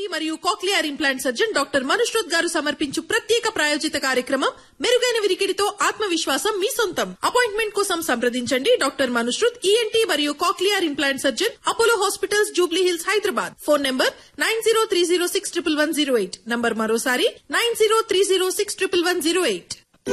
మరియు cochlear implant surgeon doctor Manushruth గారు సమర్పించు ప్రత్యేక ప్రాయోజిత కార్యక్రమం మెరుగైన విరికిడితో ఆత్మవిశ్వాసం మీ సొంతం అపాయింట్మెంట్ కోసం సంప్రదించండి డాక్టర్ మనుష్రుత్ ఈఎన్టీ మరియు cochlear implant surgeon Apollo hospitals Jubilee Hills Hyderabad phone number nine zero three zero six triple one zero eight number మరోసారి nine zero three zero six triple one zero eight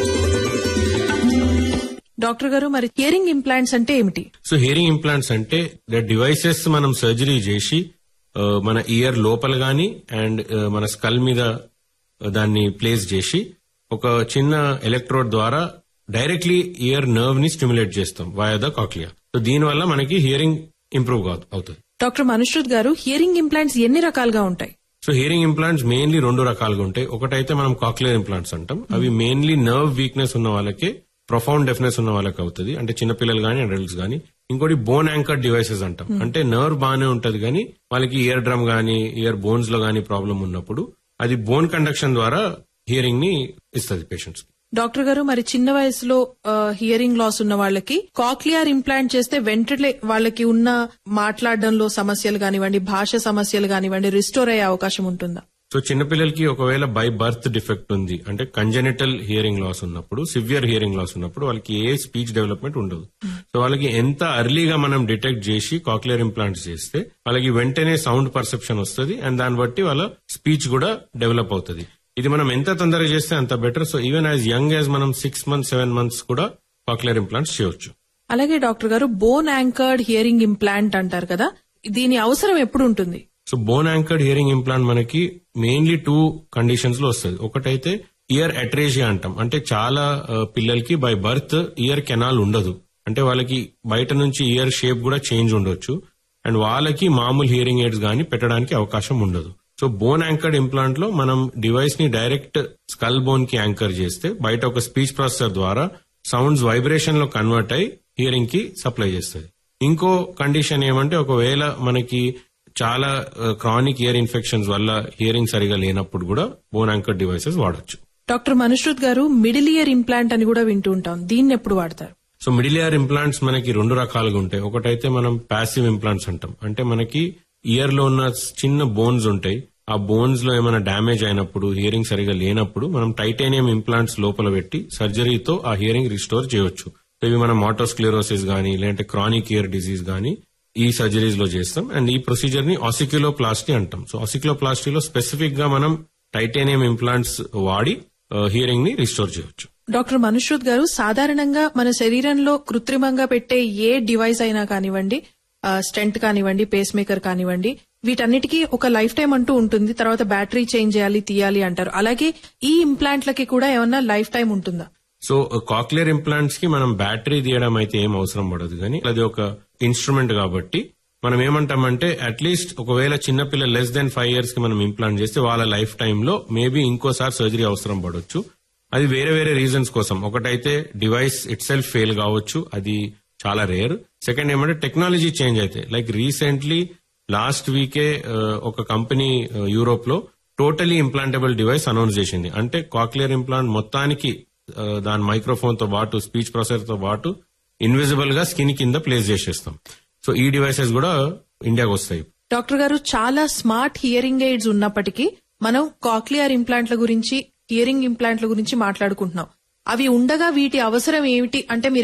doctor గారు మరి హియరింగ్ ఇంప్లాంట్స్ అంటే ఏమిటి so hearing implants అంటే the devices మనం surgery చేసి ఆ, మన ఇయర్ లోపల గాని అండ్ మన స్కల్ మీద దాన్ని ప్లేస్ చేసి ఒక చిన్న ఎలక్ట్రోడ్ ద్వారా డైరెక్ట్లీ ఇయర్ నర్వ్ ని స్టిమ్యులేట్ చేస్తాం వయా ద కాక్లియా సో దీనివల్ల మనకి హియరింగ్ ఇంప్రూవ్ అవుతుంది డాక్టర్ మనుష్రుత్ గారు హియరింగ్ ఇంప్లాంట్స్ ఎన్ని రకాలుగా ఉంటాయి సో హియరింగ్ ఇంప్లాంట్స్ మెయిన్లీ రెండు రకాలుగా ఉంటాయి ఒకటైతే మనం కాక్లియర్ ఇంప్లాంట్స్ అంటాం అవి మెయిన్లీ నర్వ్ వీక్నెస్ ఉన్న వాళ్ళకే ప్రొఫౌండ్ డెఫ్నెస్ ఉన్న వాళ్ళకి అవుతుంది అంటే చిన్నపిల్లలు గానీ అడల్ట్స్ గానీ ఇంకోటి బోన్ యాంకర్ డివైసెస్ అంటాం అంటే నర్వ్ బాగానే ఉంటది కానీ వాళ్ళకి ఇయర్ డ్రమ్ గానీ ఇయర్ బోన్స్ లో గానీ ప్రాబ్లం ఉన్నప్పుడు అది బోన్ కండక్షన్ ద్వారా హియరింగ్ ని ఇస్తుంది పేషెంట్స్ డాక్టర్ గారు మరి చిన్న వయసులో హియరింగ్ లాస్ ఉన్న వాళ్ళకి కాక్లియర్ ఇంప్లాంట్ చేస్తే వెంటనే వాళ్ళకి ఉన్న మాట్లాడడంలో సమస్యలు కానివ్వండి భాష సమస్యలు కానివ్వండి రిస్టోర్ అయ్యే అవకాశం ఉంటుందా సో చిన్నపిల్లలకి ఒకవేళ బై బర్త్ డిఫెక్ట్ ఉంది అంటే కంజెనిటల్ హియరింగ్ లాస్ ఉన్నప్పుడు సివియర్ హియరింగ్ లాస్ ఉన్నప్పుడు వాళ్ళకి ఏ స్పీచ్ డెవలప్మెంట్ ఉండదు సో వాళ్ళకి ఎంత అర్లీగా మనం డిటెక్ట్ చేసి కాక్లియర్ ఇంప్లాంట్స్ చేస్తే వాళ్ళకి వెంటనే సౌండ్ పర్సెప్షన్ వస్తుంది అండ్ దాన్ని బట్టి వాళ్ళ స్పీచ్ కూడా డెవలప్ అవుతుంది ఇది మనం ఎంత తొందరగా చేస్తే అంత better so even as young as మనం సిక్స్ మంత్స్ సెవెన్ మంత్స్ కూడా కాక్లియర్ ఇంప్లాంట్స్ చేయొచ్చు అలాగే డాక్టర్ గారు బోన్ యాంకర్డ్ హియరింగ్ ఇంప్లాంట్ అంటారు కదా దీని అవసరం ఎప్పుడు ఉంటుంది so bone anchored hearing implant మనకి మెయిన్లీ టూ కండిషన్స్ లో వస్తుంది ఒకటైతే ఇయర్ అట్రేషియా అంటాం అంటే చాలా ఆ, పిల్లలకి బై బర్త్ ఇయర్ కెనాల్ ఉండదు అంటే వాళ్ళకి బయట నుంచి ఇయర్ షేప్ కూడా చేంజ్ ఉండొచ్చు అండ్ వాళ్ళకి మామూలు హియరింగ్ ఎయిడ్స్ గానీ పెట్టడానికి అవకాశం ఉండదు సో బోన్ యాంకర్డ్ ఇంప్లాంట్ లో మనం డివైస్ ని డైరెక్ట్ స్కల్ బోన్ కి యాంకర్ చేస్తే బయట ఒక స్పీచ్ ప్రాసెసర్ ద్వారా సౌండ్స్ వైబ్రేషన్ లో కన్వర్ట్ అయి హియరింగ్ కి సప్లై చేస్తుంది ఇంకో కండిషన్ ఏమంటే ఒకవేళ మనకి చాలా క్రానిక్ ఇయర్ ఇన్ఫెక్షన్స్ వల్ల హియరింగ్ సరిగా లేనప్పుడు కూడా బోన్ యాంకర్ డివైసెస్ వాడొచ్చు డాక్టర్ మనుష్రుత్ గారు మిడిల్ ఇయర్ ఇంప్లాంట్ అని కూడా వింటూ ఉంటాం దీన్ని ఎప్పుడు వాడతారు సో మిడిల్ ఇయర్ ఇంప్లాంట్స్ మనకి రెండు రకాలుగా ఉంటాయి ఒకటైతే మనం ప్యాసివ్ ఇంప్లాంట్స్ అంటాం అంటే మనకి ఇయర్ లో ఉన్న చిన్న బోన్స్ ఉంటాయి ఆ బోన్స్ లో ఏమైనా డ్యామేజ్ అయినప్పుడు హియరింగ్ సరిగా లేనప్పుడు మనం టైటానియం ఇంప్లాంట్స్ లోపల పెట్టి సర్జరీతో ఆ హియరింగ్ రిస్టోర్ చేయొచ్చు సో ఇవి మనం ఆటోస్క్లెరోసిస్ గానీ లేదంటే క్రానిక్ ఇయర్ డిసీజ్ గానీ ఈ సర్జరీస్ లో చేస్తాం అండ్ ఈ ప్రొసీజర్ ని ఆసిక్యులోప్లాస్టీ అంటాం సో ఆసిక్యులోప్లాస్టీలో స్పెసిఫిక్ గా మనం టైటానియం ఇంప్లాంట్స్ వాడి హియరింగ్ ని రిస్టోర్ చేయొచ్చు డాక్టర్ మనుష్రుత్ గారు సాధారణంగా మన శరీరంలో కృత్రిమంగా పెట్టే ఏ డివైస్ అయినా కానివ్వండి స్టెంట్ కానివ్వండి పేస్ మేకర్ కానివ్వండి వీటన్నిటికీ ఒక లైఫ్ టైం అంటూ ఉంటుంది తర్వాత బ్యాటరీ చేంజ్ చేయాలి తీయాలి అంటారు అలాగే ఈ ఇంప్లాంట్లకి కూడా ఏమన్నా లైఫ్ టైం ఉంటుందా సో కాక్లియర్ ఇంప్లాంట్స్ కి మనం బ్యాటరీ తీయడం అయితే ఏం అవసరం పడదు కానీ అది ఒక ఇన్స్ట్రుమెంట్ కాబట్టి మనం ఏమంటామంటే అట్లీస్ట్ ఒకవేళ చిన్నపిల్ల లెస్ దెన్ ఫైవ్ ఇయర్స్ కి మనం ఇంప్లాంట్ చేస్తే వాళ్ళ లైఫ్ టైంలో మేబీ ఇంకోసారి సర్జరీ అవసరం పడవచ్చు అది వేరే వేరే రీజన్స్ కోసం ఒకటైతే డివైస్ ఇట్ సెల్ఫ్ ఫెయిల్ కావచ్చు అది చాలా రేర్ సెకండ్ ఏమంటే టెక్నాలజీ చేంజ్ అయితే లైక్ రీసెంట్లీ లాస్ట్ వీకే ఒక కంపెనీ యూరోప్ లో టోటలీ ఇంప్లాంటబుల్ డివైస్ అనౌన్స్ చేసింది అంటే కాక్లియర్ ఇంప్లాంట్ మొత్తానికి ఆ, దాని మైక్రోఫోన్ తో పాటు స్పీచ్ ప్రాసెసర్ తో పాటు ఇన్విజిబుల్ గా స్కిన్ కింద ప్లేస్ చేసేస్తాం సో ఈ డివైసెస్ కూడా ఇండియాకి వస్తాయి డాక్టర్ గారు చాలా స్మార్ట్ హియరింగ్ ఎయిడ్స్ ఉన్నప్పటికీ మనం కాక్లియర్ ఇంప్లాంట్ల గురించి హియరింగ్ ఇంప్లాంట్ల గురించి మాట్లాడుకుంటున్నాం అవి ఉండగా వీటి అవసరం ఏమిటి అంటే మీరు